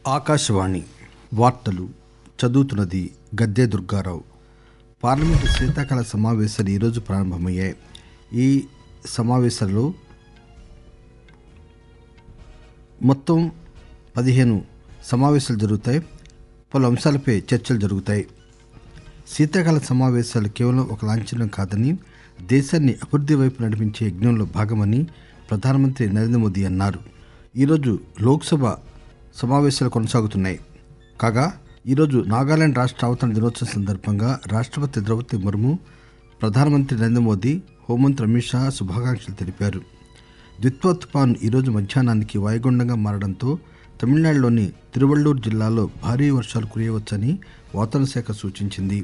ఆకాశవాణి వార్తలు చదువుతున్నది గద్దె దుర్గారావు పార్లమెంటు శీతాకాల సమావేశాలు ఈరోజు ప్రారంభమయ్యాయి ఈ సమావేశాల్లో మొత్తం పదిహేను సమావేశాలు జరుగుతాయి పలు అంశాలపై చర్చలు జరుగుతాయి శీతాకాల సమావేశాలు కేవలం ఒక లాంఛనం కాదని దేశాన్ని అభివృద్ధి వైపు నడిపించే యజ్ఞంలో భాగమని ప్రధానమంత్రి నరేంద్ర మోదీ అన్నారు ఈరోజు లోక్సభ సమావేశాలు కొనసాగుతున్నాయి కాగా ఈరోజు నాగాలాండ్ రాష్ట్ర అవతరణ దినోత్సవం సందర్భంగా రాష్ట్రపతి ద్రౌపది ముర్ము ప్రధానమంత్రి నరేంద్ర మోదీ హోంమంత్రి అమిత్ షా శుభాకాంక్షలు తెలిపారు ద్విత్వ తుపాను ఈరోజు మధ్యాహ్నానికి వాయుగుండంగా మారడంతో తమిళనాడులోని తిరువళ్లూరు జిల్లాలో భారీ వర్షాలు కురియవచ్చని వాతావరణ శాఖ సూచించింది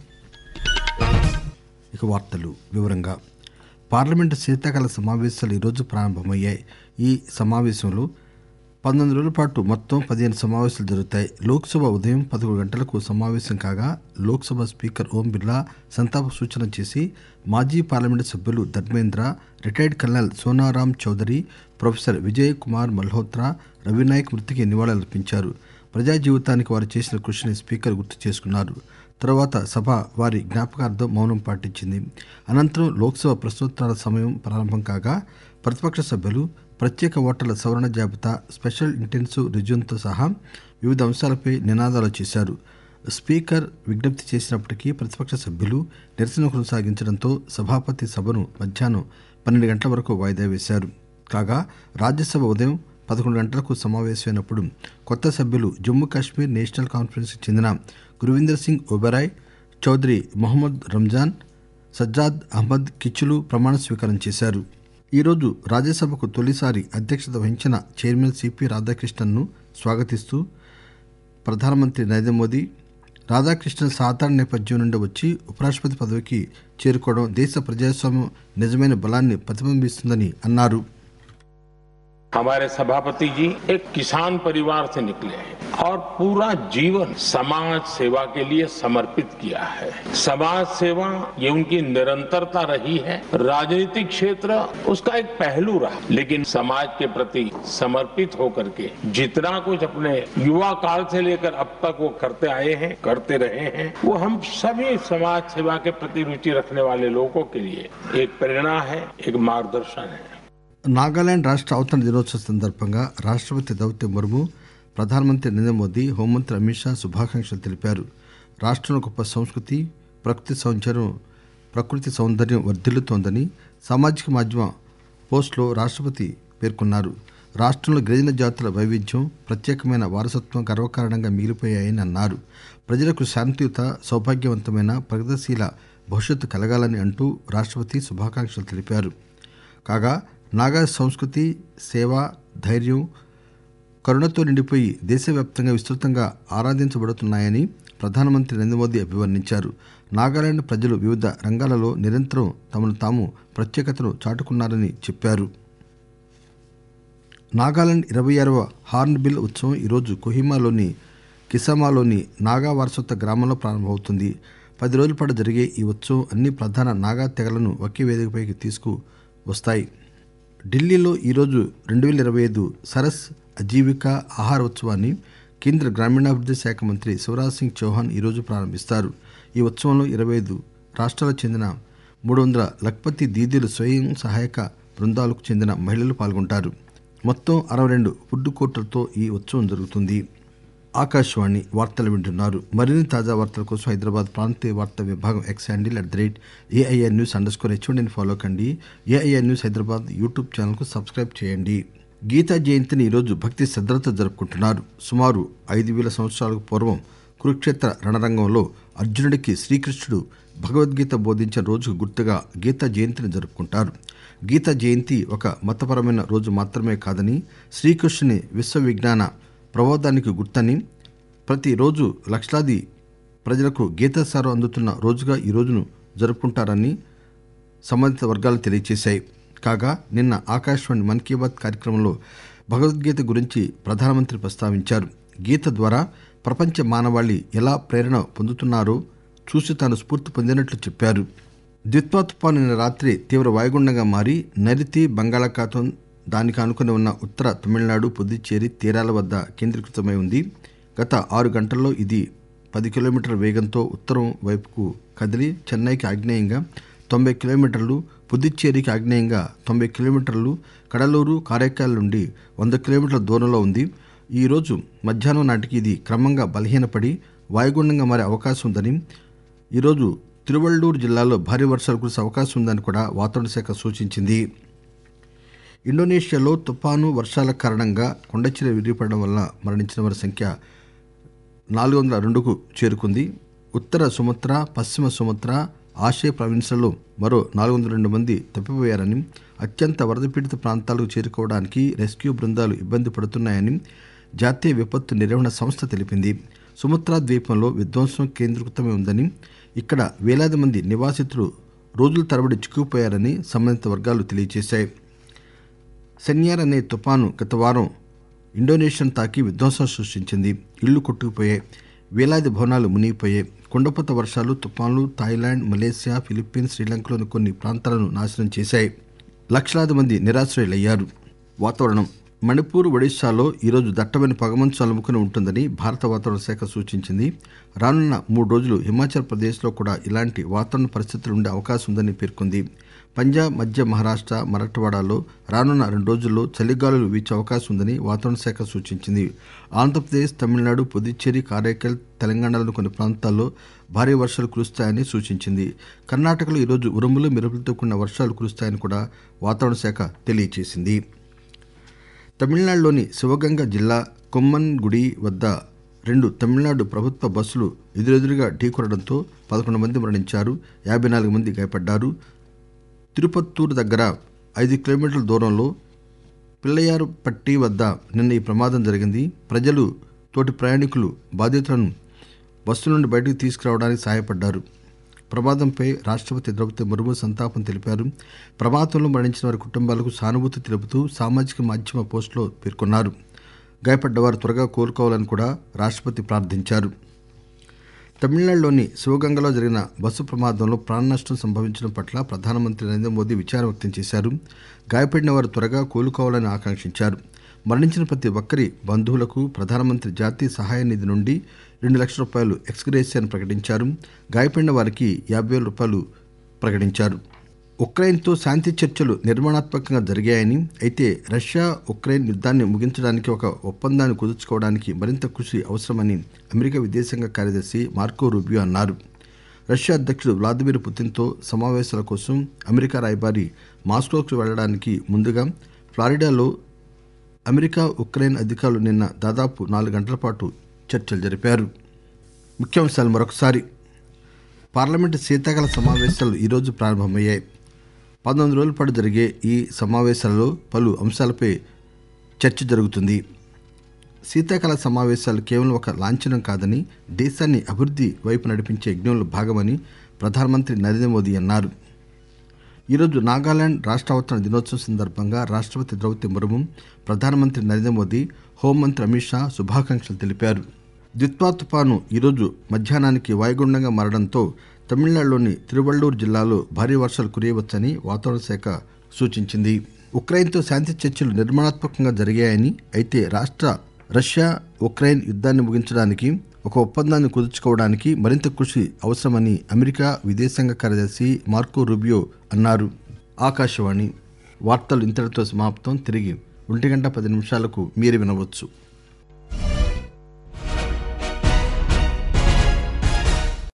ఇక వార్తలు వివరంగా పార్లమెంటు శీతాకాల సమావేశాలు ఈరోజు ప్రారంభమయ్యాయి ఈ సమావేశంలో పంతొమ్మిది రోజుల పాటు మొత్తం పదిహేను సమావేశాలు జరుగుతాయి లోక్సభ ఉదయం పదకొండు గంటలకు సమావేశం కాగా లోక్సభ స్పీకర్ ఓం బిర్లా సంతాప సూచన చేసి మాజీ పార్లమెంటు సభ్యులు Dharmendra retired colonel Sonaram Choudhary professor Vijay Kumar Malhotra Ravinayak మృతికి నివాళులర్పించారు ప్రజా జీవితానికి వారు చేసిన కృషిని స్పీకర్ గుర్తు చేసుకున్నారు తర్వాత సభ వారి జ్ఞాపకార్థం మౌనం పాటించింది అనంతరం లోక్సభ ప్రశ్నోత్తరాల సమయం ప్రారంభం కాగా ప్రతిపక్ష సభ్యులు ప్రత్యేక ఓటర్ల సవరణ జాబితా స్పెషల్ ఇంటెన్సివ్ రిజ్యూమ్తో సహా వివిధ అంశాలపై నినాదాలు చేశారు స్పీకర్ విజ్ఞప్తి చేసినప్పటికీ ప్రతిపక్ష సభ్యులు నిరసన కొనసాగించడంతో సభాపతి సభను మధ్యాహ్నం పన్నెండు గంటల వరకు వాయిదా వేశారు కాగా రాజ్యసభ ఉదయం పదకొండు గంటలకు సమావేశమైనప్పుడు కొత్త సభ్యులు జమ్మూ కాశ్మీర్ నేషనల్ కాన్ఫరెన్స్కి చెందిన గురువిందర్ సింగ్ ఒబెరాయ్ చౌదరి మొహమ్మద్ రంజాన్ సజ్జాద్ అహ్మద్ కిచ్చులు ప్రమాణ స్వీకారం చేశారు ఈరోజు రాజ్యసభకు తొలిసారి అధ్యక్షత వహించిన చైర్మన్ సిపి రాధాకృష్ణన్ను స్వాగతిస్తూ ప్రధానమంత్రి నరేంద్ర మోదీ రాధాకృష్ణన్ సాధారణ నేపథ్యం నుండి వచ్చి ఉపరాష్ట్రపతి పదవికి చేరుకోవడం దేశ ప్రజాస్వామ్యం నిజమైన బలాన్ని ప్రతిబింబిస్తుందని అన్నారు हमारे सभापति जी एक किसान परिवार से निकले हैं और पूरा जीवन समाज सेवा के लिए समर्पित किया है समाज सेवा ये उनकी निरंतरता रही है राजनीतिक क्षेत्र उसका एक पहलू रहा लेकिन समाज के प्रति समर्पित होकर के जितना कुछ अपने युवा काल से लेकर अब तक वो करते आए हैं करते रहे हैं वो हम सभी समाज सेवा के प्रति रुचि रखने वाले लोगों के लिए एक प्रेरणा है एक मार्गदर्शन है నాగాలాండ్ రాష్ట్ర అవతరణ దినోత్సవం సందర్భంగా రాష్ట్రపతి ద్రౌపది ముర్ము ప్రధానమంత్రి నరేంద్ర మోదీ హోంమంత్రి అమిత్ షా శుభాకాంక్షలు తెలిపారు రాష్ట్రంలో గొప్ప సంస్కృతి ప్రకృతి సౌందర్యం ప్రకృతి సౌందర్యం వర్ధిల్లుతోందని సామాజిక మాధ్యమ పోస్టులో రాష్ట్రపతి పేర్కొన్నారు రాష్ట్రంలో గిరిజన జాతుల వైవిధ్యం ప్రత్యేకమైన వారసత్వం గర్వకారణంగా మిగిలిపోయాయని అన్నారు ప్రజలకు శాంతియుత సౌభాగ్యవంతమైన ప్రగతిశీల భవిష్యత్తు కలగాలని అంటూ రాష్ట్రపతి శుభాకాంక్షలు తెలిపారు కాగా నాగా సంస్కృతి సేవ ధైర్యం కరుణతో నిండిపోయి దేశవ్యాప్తంగా విస్తృతంగా ఆరాధించబడుతున్నాయని ప్రధానమంత్రి నరేంద్ర మోదీ అభివర్ణించారు నాగాలాండ్ ప్రజలు వివిధ రంగాలలో నిరంతరం తమను తాము ప్రత్యేకతను చాటుకున్నారని చెప్పారు నాగాలాండ్ ఇరవై ఆరవ హార్న్ బిల్ ఉత్సవం ఈరోజు కొహిమాలోని కిసామాలోని నాగా వారసత్వ గ్రామంలో ప్రారంభమవుతుంది పది రోజుల పాటు జరిగే ఈ ఉత్సవం అన్ని ప్రధాన నాగా తెగలను ఒకే వేదికపైకి తీసుకు వస్తాయి ఢిల్లీలో ఈరోజు రెండు వేల ఇరవై ఐదు సరస్ అజీవిక ఆహార ఉత్సవాన్ని కేంద్ర గ్రామీణాభివృద్ధి శాఖ మంత్రి శివరాజ్ సింగ్ చౌహాన్ ఈరోజు ప్రారంభిస్తారు ఈ ఉత్సవంలో ఇరవై ఐదు రాష్ట్రాలకు చెందిన మూడు వందల లక్పతి దీదీలు స్వయం సహాయక బృందాలకు చెందిన మహిళలు పాల్గొంటారు మొత్తం అరవై రెండు ఫుడ్ కోర్టులతో ఈ ఉత్సవం జరుగుతుంది ఆకాశవాణి వార్తలు వింటున్నారు మరిన్ని తాజా వార్తల కోసం హైదరాబాద్ ప్రాంతీయ వార్తా విభాగం X handle at the rate AIR news underscore హెచ్ఓడిని ఫాలో కండి ఏఐఆర్ న్యూస్ హైదరాబాద్ యూట్యూబ్ ఛానల్కు సబ్స్క్రైబ్ చేయండి గీతా జయంతిని ఈరోజు భక్తి శ్రద్ధలతో జరుపుకుంటున్నారు సుమారు ఐదు వేల సంవత్సరాలకు పూర్వం కురుక్షేత్ర రణరంగంలో అర్జునుడికి శ్రీకృష్ణుడు భగవద్గీత బోధించిన రోజుకు గుర్తుగా గీతా జయంతిని జరుపుకుంటారు గీతా జయంతి ఒక మతపరమైన రోజు మాత్రమే కాదని శ్రీకృష్ణుని విశ్వ విజ్ఞాన ప్రబోధానికి గుర్తని ప్రతిరోజు లక్షలాది ప్రజలకు గీతాసారం అందుతున్న రోజుగా ఈ రోజును జరుపుకుంటారని సంబంధిత వర్గాలు తెలియజేశాయి కాగా నిన్న ఆకాశవాణి మన్ కీ బాత్ కార్యక్రమంలో భగవద్గీత గురించి ప్రధానమంత్రి ప్రస్తావించారు గీత ద్వారా ప్రపంచ మానవాళి ఎలా ప్రేరణ పొందుతున్నారో చూసి తాను స్ఫూర్తి పొందినట్లు చెప్పారు ద్విత్వా తుపాను నిన్న రాత్రి తీవ్ర వాయుగుండంగా మారి నైరుతి బంగాళాఖాతం దానికి ఆనుకుని ఉన్న ఉత్తర తమిళనాడు పుదుచ్చేరి తీరాల వద్ద కేంద్రీకృతమై ఉంది గత ఆరు గంటల్లో ఇది పది కిలోమీటర్ల వేగంతో ఉత్తరం వైపుకు కదిలి చెన్నైకి ఆగ్నేయంగా తొంభై కిలోమీటర్లు పుదుచ్చేరికి ఆగ్నేయంగా తొంభై కిలోమీటర్లు కడలూరు కారైకాల్ నుండి వంద కిలోమీటర్ల దూరంలో ఉంది ఈ రోజు మధ్యాహ్నం నాటికి ఇది క్రమంగా బలహీనపడి వాయుగుండంగా మారే అవకాశం ఉందని ఈరోజు తిరువళ్లూరు జిల్లాలో భారీ వర్షాలు కురిసే అవకాశం ఉందని కూడా వాతావరణ శాఖ సూచించింది ఇండోనేషియాలో తుపాను వర్షాల కారణంగా కొండచర్య విరిగిపడడం వల్ల మరణించిన వారి సంఖ్య నాలుగు వందల రెండుకు చేరుకుంది ఉత్తర సుమత్ర పశ్చిమ సుమత్ర ఆషే ప్రావిన్స్లలో మరో నాలుగు వందల రెండు మంది తప్పిపోయారని అత్యంత వరద పీడిత ప్రాంతాలకు చేరుకోవడానికి రెస్క్యూ బృందాలు ఇబ్బంది పడుతున్నాయని జాతీయ విపత్తు నిర్వహణ సంస్థ తెలిపింది సుమత్రా ద్వీపంలో విధ్వంసం కేంద్రీకృతమై ఉందని ఇక్కడ వేలాది మంది నివాసితులు రోజుల తరబడి చిక్కుకుపోయారని సంబంధిత వర్గాలు తెలియజేశాయి సెన్యార్ అనే తుపాను గత వారం ఇండోనేషియాను తాకి విధ్వంసం సృష్టించింది ఇళ్లు కొట్టుకుపోయాయి వేలాది భవనాలు మునిగిపోయాయి కుండపోత వర్షాలు తుపాన్లు థాయిలాండ్ మలేసియా ఫిలిప్పీన్స్ శ్రీలంకలోని కొన్ని ప్రాంతాలను నాశనం చేశాయి లక్షలాది మంది నిరాశ్రయులయ్యారు వాతావరణం మణిపూర్ ఒడిశాలో ఈరోజు దట్టమైన పొగమంచు అలుముకుని ఉంటుందని భారత వాతావరణ శాఖ సూచించింది రానున్న మూడు రోజులు హిమాచల్ ప్రదేశ్లో కూడా ఇలాంటి వాతావరణ పరిస్థితులు ఉండే అవకాశం ఉందని పేర్కొంది పంజాబ్ మధ్య మహారాష్ట్ర మరాఠవాడలో రానున్న రెండు రోజుల్లో చలిగాలులు వీచే అవకాశం ఉందని వాతావరణ శాఖ సూచించింది ఆంధ్రప్రదేశ్ తమిళనాడు పుదుచ్చేరి కారైకల్ తెలంగాణలోని కొన్ని ప్రాంతాల్లో భారీ వర్షాలు కురుస్తాయని సూచించింది కర్ణాటకలో ఈరోజు ఉరుములు మెరుపులతో కూడిన వర్షాలు కురుస్తాయని కూడా వాతావరణ శాఖ తెలియజేసింది తమిళనాడులోని శివగంగ జిల్లా కొమ్మన్గుడి వద్ద రెండు తమిళనాడు ప్రభుత్వ బస్సులు ఎదురెదురుగా ఢీకొనడంతో పదకొండు మంది మరణించారు యాభై నాలుగు మంది గాయపడ్డారు తిరుపత్తూరు దగ్గర ఐదు కిలోమీటర్ల దూరంలో పిల్లయారుపట్టి వద్ద నిన్న ఈ ప్రమాదం జరిగింది ప్రజలు తోటి ప్రయాణికులు బాధితులను బస్సు నుండి బయటకు తీసుకురావడానికి సహాయపడ్డారు ప్రమాదంపై రాష్ట్రపతి ద్రౌపది ముర్ము సంతాపం తెలిపారు ప్రమాదంలో మరణించిన వారి కుటుంబాలకు సానుభూతి తెలుపుతూ సామాజిక మాధ్యమ పోస్టులో పేర్కొన్నారు గాయపడ్డవారు త్వరగా కోలుకోవాలని కూడా రాష్ట్రపతి ప్రార్థించారు తమిళనాడులోని శివగంగలో జరిగిన బస్సు ప్రమాదంలో ప్రాణనష్టం సంభవించడం పట్ల ప్రధానమంత్రి నరేంద్ర మోదీ విచారం వ్యక్తం చేశారు గాయపడిన వారు త్వరగా కోలుకోవాలని ఆకాంక్షించారు మరణించిన ప్రతి ఒక్కరి బంధువులకు ప్రధానమంత్రి జాతీయ సహాయ నిధి నుండి రెండు లక్షల రూపాయలు ఎక్స్గ్రేసియాను ప్రకటించారు గాయపడిన వారికి యాభై వేల రూపాయలు ప్రకటించారు ఉక్రెయిన్తో శాంతి చర్చలు నిర్మాణాత్మకంగా జరిగాయని అయితే రష్యా ఉక్రెయిన్ యుద్ధాన్ని ముగించడానికి ఒక ఒప్పందాన్ని కుదుర్చుకోవడానికి మరింత కృషి అవసరమని అమెరికా విదేశాంగ కార్యదర్శి మార్కో రూబియో అన్నారు రష్యా అధ్యక్షుడు వ్లాదిమిర్ పుతిన్తో సమావేశాల కోసం అమెరికా రాయబారి మాస్కోకు వెళ్లడానికి ముందుగా ఫ్లారిడాలో అమెరికా ఉక్రెయిన్ అధికారులు నిన్న దాదాపు నాలుగు గంటల పాటు చర్చలు జరిపారు ముఖ్యాంశాలు మరొకసారి పార్లమెంటు శీతాకాల సమావేశాలు ఈరోజు ప్రారంభమయ్యాయి పంతొమ్మిది రోజుల పాటు జరిగే ఈ సమావేశాలలో పలు అంశాలపై చర్చ జరుగుతుంది శీతాకాల సమావేశాలు కేవలం ఒక లాంఛనం కాదని దేశాన్ని అభివృద్ధి వైపు నడిపించే యజ్ఞంలో భాగమని ప్రధానమంత్రి నరేంద్ర మోదీ అన్నారు ఈరోజు నాగాలాండ్ రాష్ట్ర అవతరణ దినోత్సవం సందర్భంగా రాష్ట్రపతి ద్రౌపది ముర్ము ప్రధానమంత్రి నరేంద్ర మోదీ హోంమంత్రి అమిత్ షా శుభాకాంక్షలు తెలిపారు దిత్వా తుపాను ఈరోజు మధ్యాహ్నానికి వాయుగుండంగా మారడంతో తమిళనాడులోని తిరువళ్లూరు జిల్లాలో భారీ వర్షాలు కురియవచ్చని వాతావరణ శాఖ సూచించింది ఉక్రెయిన్తో శాంతి చర్చలు నిర్మాణాత్మకంగా జరిగాయని అయితే రాష్ట్ర రష్యా ఉక్రెయిన్ యుద్ధాన్ని ముగించడానికి ఒక ఒప్పందాన్ని కుదుర్చుకోవడానికి మరింత కృషి అవసరమని అమెరికా విదేశాంగ కార్యదర్శి మార్కో రూబియో అన్నారు ఆకాశవాణి వార్తలు ఇంతటితో సమాప్తం తిరిగి ఒంటి గంట పది నిమిషాలకు మీరు వినవచ్చు